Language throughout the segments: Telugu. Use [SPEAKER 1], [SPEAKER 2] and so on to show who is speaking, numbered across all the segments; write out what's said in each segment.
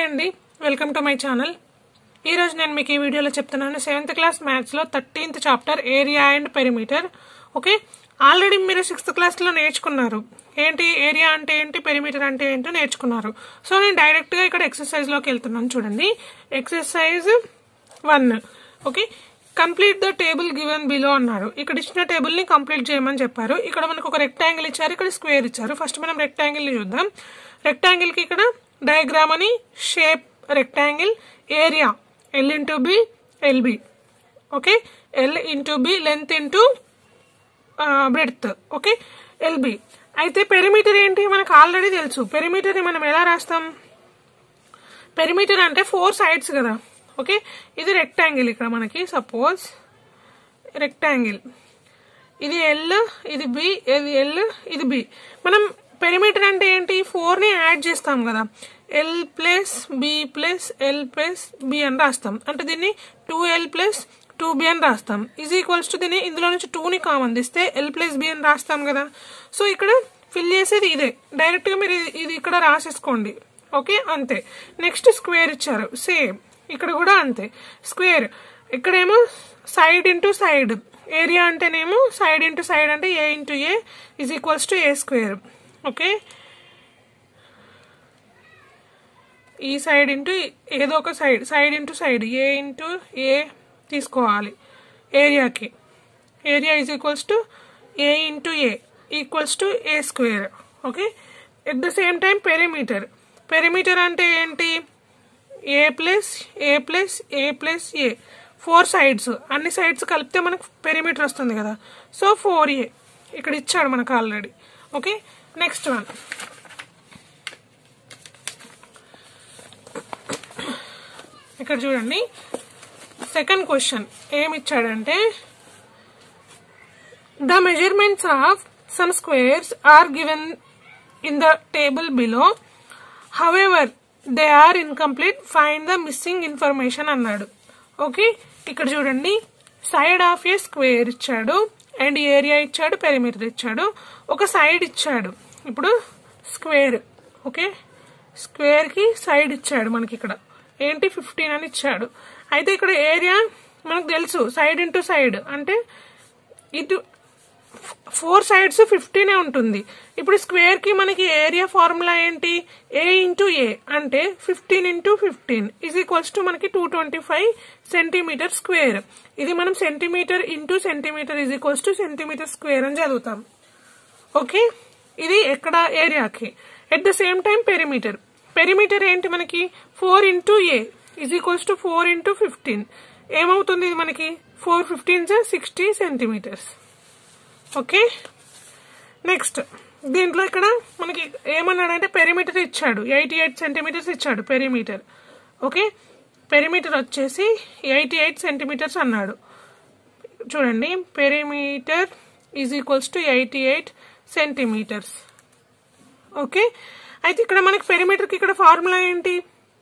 [SPEAKER 1] హాయ్ అండి వెల్కమ్ టు మై ఛానల్ ఈరోజు నేను మీకు ఈ వీడియోలో చెప్తున్నాను సెవెంత్ క్లాస్ మ్యాథ్స్లో thirteenth chapter area and perimeter okay already మీరు సిక్స్త్ క్లాస్లో నేర్చుకున్నారు ఏంటి ఏరియా అంటే ఏంటి పెరిమీటర్ అంటే ఏంటో నేర్చుకున్నారు సో నేను డైరెక్ట్గా ఇక్కడ ఎక్సర్సైజ్లోకి వెళ్తున్నాను చూడండి exercise one okay complete the table given below అన్నారు ఇక్కడ ఇచ్చిన టేబుల్ ని కంప్లీట్ చేయమని చెప్పారు ఇక్కడ మనకు ఒక రెక్టాంగిల్ ఇచ్చారు ఇక్కడ స్క్వేర్ ఇచ్చారు ఫస్ట్ మనం రెక్టాంగిల్ ని చూద్దాం రెక్టాంగిల్ కి ఇక్కడ డయాగ్రామ్ అని shape rectangle area L into B LB okay L into B length into breadth okay LB అయితే పెరిమీటర్ ఏంటి మనకు ఆల్రెడీ తెలుసు పెరిమీటర్ మనం ఎలా రాస్తాం పెరిమీటర్ అంటే ఫోర్ సైడ్స్ కదా ఓకే ఇది రెక్టాంగిల్ ఇక్కడ మనకి సపోజ్ రెక్టాంగిల్ ఇది ఎల్ ఇది బి ఇది ఎల్ ఇది బి మనం పెరిమీటర్ అంటే ఏంటి ఫోర్ ని యాడ్ చేస్తాం కదా L plus B plus L plus B అని రాస్తాం అంటే దీన్ని two L plus two B అని రాస్తాం ఈజ్ ఈక్వల్స్ టు దీన్ని ఇందులో నుంచి టూని కామన్ తీస్తే ఎల్ ప్లస్ బి అని రాస్తాం కదా సో ఇక్కడ ఫిల్ చేసేది ఇదే డైరెక్ట్గా మీరు ఇది- ఇది ఇక్కడ రాసేసుకోండి ఓకే అంతే నెక్స్ట్ స్క్వేర్ ఇచ్చారు సేమ్ ఇక్కడ కూడా అంతే స్క్వేర్ ఇక్కడేమో సైడ్ ఇంటూ సైడ్ ఏరియా అంటేనేమో సైడ్ ఇంటూ సైడ్ అంటే A into A is equals to A square okay ఈ సైడ్ ఇంటూ ఏదో ఒక side side into side A into A తీసుకోవాలి ఏరియాకి area is equals to A into A equals to A square okay at the same time perimeter perimeter అంటే ఏంటి A plus A plus A plus A four sides అన్ని సైడ్స్ కలిపితే మనకు పెరిమీటర్ వస్తుంది కదా సో ఫోర్ ఏ ఇక్కడ ఇచ్చాడు మనకు ఆల్రెడీ ఓకే నెక్స్ట్ వన్ ఇక్కడ చూడండి సెకండ్ క్వశ్చన్ ఏమి ఇచ్చాడంటే the measurements of some squares are given in the table below however they are incomplete find the missing information అన్నాడు ఓకే ఇక్కడ చూడండి సైడ్ ఆఫ్ ఏ స్క్వేర్ ఇచ్చాడు అండ్ ఏరియా ఇచ్చాడు పెరిమీటర్ ఇచ్చాడు ఒక సైడ్ ఇచ్చాడు ఇప్పుడు స్క్వేర్ ఓకే స్క్వేర్ కి సైడ్ ఇచ్చాడు మనకి ఇక్కడ ఏంటి ఫిఫ్టీన్ అని ఇచ్చాడు అయితే ఇక్కడ ఏరియా మనకు తెలుసు సైడ్ ఇంటూ సైడ్ అంటే ఇటు ఫోర్ సైడ్స్ ఫిఫ్టీనే ఉంటుంది ఇప్పుడు స్క్వేర్ కి మనకి ఏరియా ఫార్ములా ఏంటి ఏ ఇంటూ ఏ అంటే fifteen into fifteen is equals to మనకి two twenty five centimetre square ఇది మనం centimetre into centimetre is equals to centimetre square అని చదువుతాం ఓకే ఇది ఎక్కడ ఏరియాకి at the same time perimeter perimeter ఏంటి మనకి four into A is equals to four into fifteen ఏమవుతుంది ఇది మనకి four fifteen sixty centimetres okay next దీంట్లో ఇక్కడ మనకి ఏమన్నాడంటే పెరిమీటర్ ఇచ్చాడు ఎయిటీ ఎయిట్ సెంటీమీటర్స్ ఇచ్చాడు పెరిమీటర్ ఓకే పెరిమీటర్ వచ్చేసి ఎయిటీ ఎయిట్ సెంటీమీటర్స్ అన్నాడు చూడండి perimeter is equals to eighty eight centimetres okay అయితే ఇక్కడ మనకి పెరిమీటర్కి ఇక్కడ ఫార్ములా ఏంటి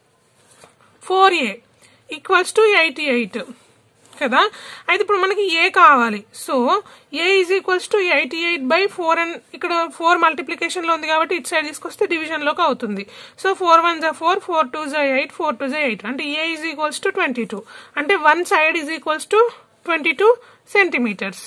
[SPEAKER 1] four A equals to eighty eight కదా అయితే ఇప్పుడు మనకి ఏ కావాలి so A is equals to eighty eight by four and ఇక్కడ ఫోర్ మల్టిప్లికేషన్ లో ఉంది కాబట్టి ఇటు సైడ్ తీసుకొస్తే డివిజన్ లోకి అవుతుంది సో ఫోర్ వన్ జా ఫోర్ ఫోర్ టూ జా ఎయిట్ ఫోర్ టూ జా ఎయిట్ అంటే ఏ is equals to twenty two అంటే one side is equals to twenty two centimetres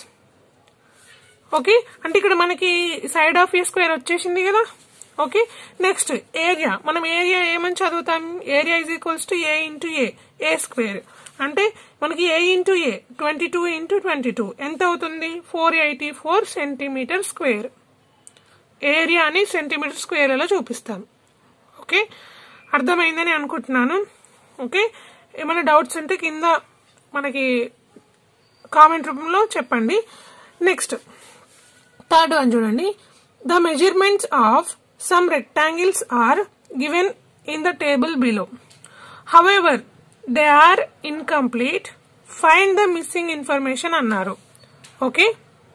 [SPEAKER 1] okay అంటే ఇక్కడ మనకి సైడ్ ఆఫ్ ఏ స్క్వేర్ వచ్చేసింది కదా ఓకే నెక్స్ట్ ఏరియా మనం ఏరియా ఏమని చదువుతాం area is equals to A into A A square అంటే మనకి A into A twenty two into twenty two ఎంత అవుతుంది four eighty four centimetre square ఏరియాని సెంటీమీటర్ స్క్వేర్లో చూపిస్తాం ఓకే అర్థమైందని అనుకుంటున్నాను ఓకే ఏమైనా డౌట్స్ ఉంటే కింద మనకి కామెంట్ రూపంలో చెప్పండి నెక్స్ట్ థర్డ్ వన్ చూడండి the measurements of some rectangles are given in the table below however they are incomplete find the missing information అన్నారు ఓకే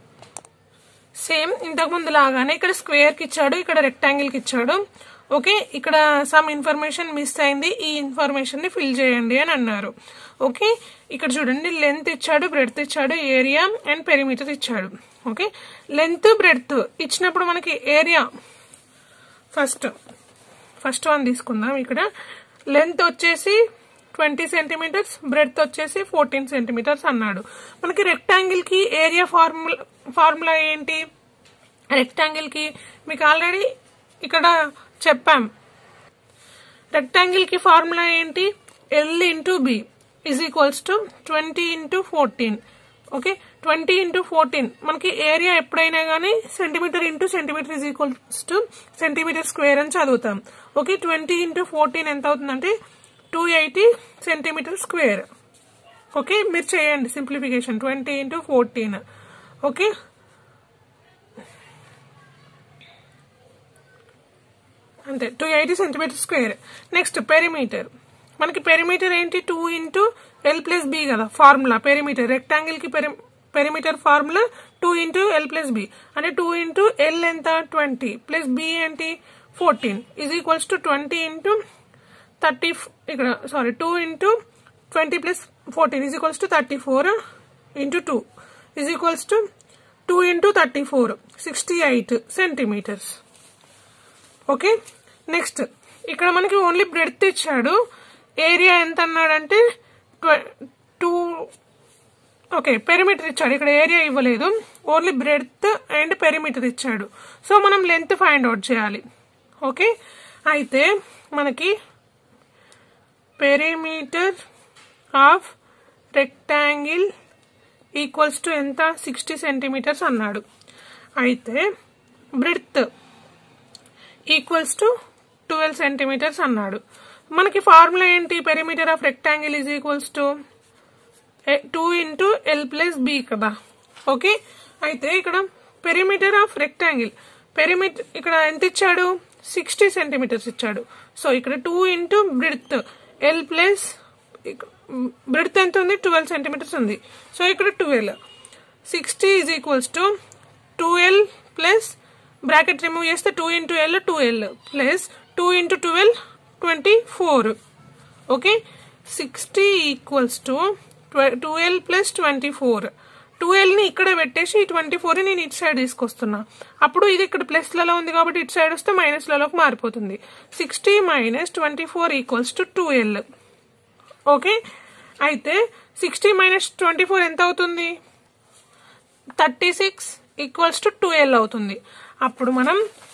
[SPEAKER 1] సేమ్ ఇంతకు ముందు లాగానే ఇక్కడ స్క్వేర్ కి ఇచ్చాడు ఇక్కడ రెక్టాంగిల్ కి ఇచ్చాడు ఓకే ఇక్కడ సమ్ ఇన్ఫర్మేషన్ మిస్ అయింది ఈ ఇన్ఫర్మేషన్ ని ఫిల్ చేయండి అని అన్నారు ఓకే ఇక్కడ చూడండి లెంత్ ఇచ్చాడు బ్రెడ్త్ ఇచ్చాడు ఏరియా అండ్ పెరిమీటర్ ఇచ్చాడు ఓకే లెంత్ బ్రెడ్త్ ఇచ్చినప్పుడు మనకి ఏరియా ఫస్ట్ ఫస్ట్ వన్ తీసుకుందాం ఇక్కడ లెంత్ వచ్చేసి ట్వంటీ సెంటీమీటర్స్ బ్రెడ్త్ వచ్చేసి ఫోర్టీన్ సెంటీమీటర్స్ అన్నాడు మనకి రెక్టాంగిల్ కి ఏరియా ఫార్ములా ఫార్ములా ఏంటి రెక్టాంగిల్ కి మీకు ఆల్రెడీ ఇక్కడ చెప్పాం రెక్టాంగిల్ కి ఫార్ములా ఏంటి L into B is equals to twenty into fourteen okay twenty into fourteen మనకి ఏరియా ఎప్పుడైనా కానీ centimetre into centimetre is equals to centimetre square అని చదువుతాం ఓకే ట్వంటీ ఇంటూ ఫోర్టీన్ ఎంత అవుతుందంటే two eighty centimetre square okay మీరు చేయండి simplification twenty into fourteen okay అంతే two eighty centimetre square next perimeter మనకి పెరిమీటర్ ఏంటి two into L plus B కదా ఫార్ములా పెరిమీటర్ రెక్టాంగిల్ కి perimeter formula two into L plus B అంటే టూ ఇంటూ ఎల్ ఎంత ట్వంటీ ప్లస్ బి ఏంటి fourteen is equals to twenty into thirty ఇక్కడ sorry two into twenty plus fourteen is equals to thirty four into two is equals to two into thirty four sixty eight centimetres okay next ఇక్కడ మనకి ఓన్లీ బ్రెడ్త్ ఇచ్చాడు ఏరియా ఎంత అన్నాడంటే టూ ఓకే పెరిమీటర్ ఇచ్చాడు ఇక్కడ ఏరియా ఇవ్వలేదు ఓన్లీ బ్రెడ్త్ అండ్ పెరిమీటర్ ఇచ్చాడు సో మనం లెంత్ ఫైండ్ అవుట్ చేయాలి ఓకే అయితే మనకి perimeter of rectangle equals to ఎంత సిక్స్టీ సెంటీమీటర్స్ అన్నాడు అయితే breadth equals to twelve centimetres అన్నాడు మనకి ఫార్ములా ఏంటి perimeter of rectangle is equals to two into L plus B కదా ఓకే అయితే ఇక్కడ పెరిమీటర్ ఆఫ్ రెక్టాంగిల్ పెరిమీటర్ ఇక్కడ ఎంత ఇచ్చాడు సిక్స్టీ సెంటీమీటర్స్ ఇచ్చాడు సో ఇక్కడ two into breadth L plus breadth ఎంత ఉంది ట్వెల్వ్ సెంటీమీటర్స్ ఉంది సో ఇక్కడ twelve sixty is equals to twelve plus bracket remove చేస్తే two into L two L plus two into twelve twenty four okay sixty equals to twelve plus twenty four ని ఇక్కడ పెట్టేసి ఈ ట్వంటీ ఫోర్ నేను ఇటు సైడ్ తీసుకొస్తున్నా అప్పుడు ఇది ఇక్కడ ప్లస్లలో ఉంది కాబట్టి ఇటు సైడ్ వస్తే మైనస్లలోకి మారిపోతుంది sixty minus twenty four equals to twelve okay అయితే సిక్స్టీ మైనస్ ట్వంటీ ఫోర్ ఎంత అవుతుంది thirty six equals to twelve అవుతుంది అప్పుడు మనం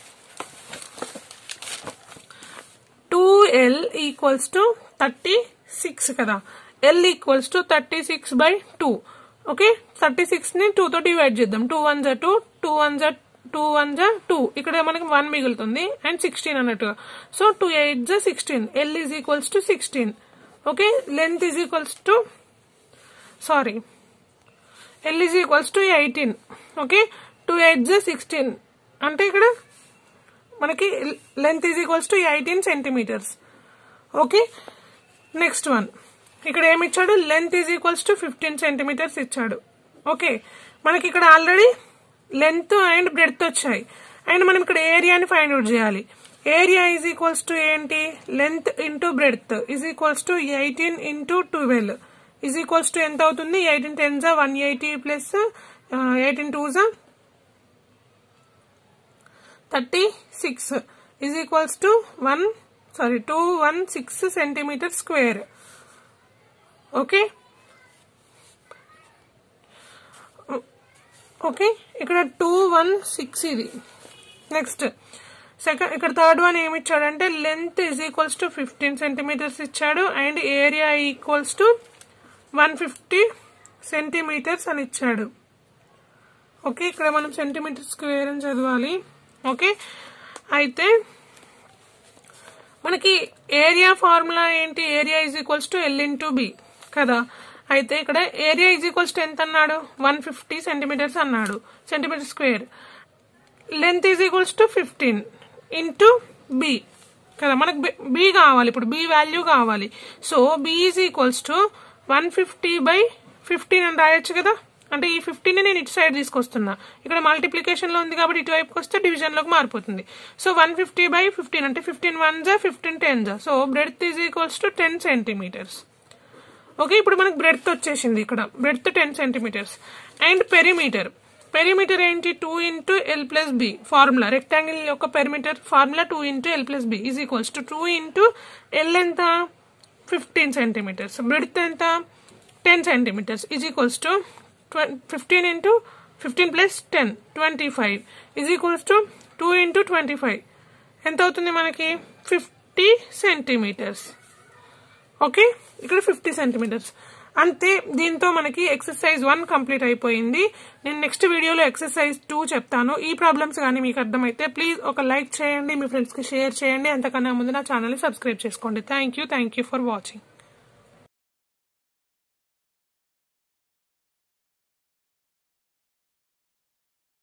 [SPEAKER 1] two L equals to thirty six కదా L equals to thirty six by two okay thirty six ని టూ తో డివైడ్ చేద్దాం టూ వన్ జా టూ టూ వన్ జా టూ వన్ జా టూ ఇక్కడ మనకి వన్ మిగులుతుంది అండ్ సిక్స్టీన్ అన్నట్టుగా సో టూ ఎయిట్ జా sixteen L is equals to sixteen okay length is equals to sorry L is equals to eighteen okay two eight జా సిక్స్టీన్ అంటే ఇక్కడ మనకి length is equals to eighteen centimetres okay next one ఇక్కడ ఏమి ఇచ్చాడు length is equals to fifteen centimetres ఇచ్చాడు ఓకే మనకి ఇక్కడ ఆల్రెడీ లెంత్ అండ్ బ్రెడ్త్ వచ్చాయి అండ్ మనం ఇక్కడ ఏరియాని ఫైండ్ అవుట్ చేయాలి ఏరియా ఈజ్ ఈక్వల్స్ టు ఏంటి length into breadth is equals to eighteen into twelve is equals to ఎంత అవుతుంది ఎయిటీన్ టెన్ జా one eighty plus eighteen two జా thirty six is equals to one sorry two one six centimetre square okay okay ఇక్కడ టూ వన్ సిక్స్ ఇది నెక్స్ట్ సెకండ్ ఇక్కడ థర్డ్ వన్ ఏమి ఇచ్చాడంటే length is equals to fifteen centimetres ఇచ్చాడు and area equals to one fifty centimetres అని ఇచ్చాడు ఓకే ఇక్కడ మనం సెంటీమీటర్ స్క్వేర్ అని చదవాలి ఓకే అయితే మనకి ఏరియా ఫార్ములా ఏంటి area is equals to L into B కదా అయితే ఇక్కడ ఏరియా ఈజ్ ఈక్వల్స్ టు ఎంత అన్నాడు వన్ ఫిఫ్టీ సెంటీమీటర్స్ అన్నాడు centimetre square length is equals to fifteen into B కదా మనకు బి కావాలి ఇప్పుడు బి వాల్యూ కావాలి so B is equals to one fifty by fifteen అని రాయొచ్చు కదా అంటే ఈ ఫిఫ్టీన్ నేను ఇటు సైడ్ తీసుకొస్తున్నా ఇక్కడ మల్టిప్లికేషన్ లో ఉంది కాబట్టి ఇటువైపుకి వస్తే డివిజన్ లోకి మారిపోతుంది so one fifty by fifteen అంటే ఫిఫ్టీన్ వన్ జా ఫిఫ్టీన్ టెన్ జా so breadth is equals to ten centimetres okay ఇప్పుడు మనకు బ్రెడ్త్ వచ్చేసింది ఇక్కడ breadth ten centimetres and perimeter perimeter ఏంటి two into L plus B formula rectangle యొక్క perimeter formula two into L plus B is equals to two into L ఎంత ఫిఫ్టీన్ సెంటీమీటర్స్ బ్రిడ్త్ ఎంత ten centimetres is equals to fifteen into fifteen plus ten twenty five is equals to two into twenty five ఎంత అవుతుంది మనకి ఫిఫ్టీ సెంటీమీటర్స్ ఓకే ఇక్కడ ఫిఫ్టీ సెంటీమీటర్స్ అంతే దీంతో మనకి ఎక్సర్సైజ్ వన్ కంప్లీట్ అయిపోయింది నేను నెక్స్ట్ వీడియోలో ఎక్సర్సైజ్ టూ చెప్తాను ఈ ప్రాబ్లమ్స్ కానీ మీకు అర్థమైతే ప్లీజ్ ఒక లైక్ చేయండి మీ ఫ్రెండ్స్కి షేర్ చేయండి అంతకన్నా ముందు నా ఛానల్ని సబ్స్క్రైబ్ చేసుకోండి thank you thank you for watching